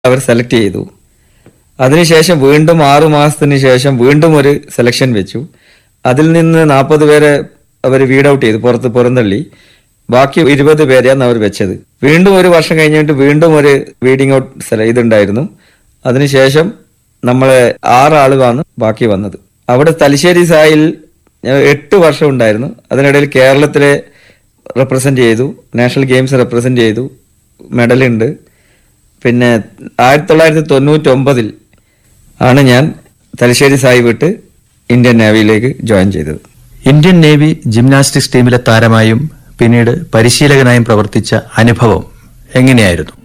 അവർ select ചെയ്തു അതിനുശേഷം വീണ്ടും ആറു മാസത്തിന് ശേഷം വീണ്ടും ഒരു സെലക്ഷൻ വെച്ചു അതിൽ നിന്ന് നാൽപ്പത് പേരെ അവർ വീഡ് ഔട്ട് ചെയ്തു പുറത്ത് പുറന്തള്ളി ബാക്കി ഇരുപത് പേരെയാണ് അവർ വെച്ചത് വീണ്ടും ഒരു വർഷം കഴിഞ്ഞിട്ട് വീണ്ടും ഒരു വീഡിങ് ഔട്ട് സെല ഇതുണ്ടായിരുന്നു അതിനുശേഷം നമ്മളെ ആറാളുകളാണ് ബാക്കി വന്നത് അവിടെ തലശ്ശേരി സായിൽ ഞാൻ എട്ട് വർഷം ഉണ്ടായിരുന്നു അതിനിടയിൽ കേരളത്തിലെ റെപ്രസെന്റ് ചെയ്തു നാഷണൽ ഗെയിംസ് റെപ്രസെന്റ് ചെയ്തു മെഡലുണ്ട് പിന്നെ ആയിരത്തി തൊള്ളായിരത്തി തൊണ്ണൂറ്റൊമ്പതിൽ ആണ് ഞാൻ തലശ്ശേരി സായി വിട്ട് ഇന്ത്യൻ നേവിയിലേക്ക് ജോയിൻ ചെയ്തത് ഇന്ത്യൻ നേവി ജിംനാസ്റ്റിക്സ് ടീമിലെ താരമായും പിന്നീട് പരിശീലകനായും പ്രവർത്തിച്ച അനുഭവം എങ്ങനെയായിരുന്നു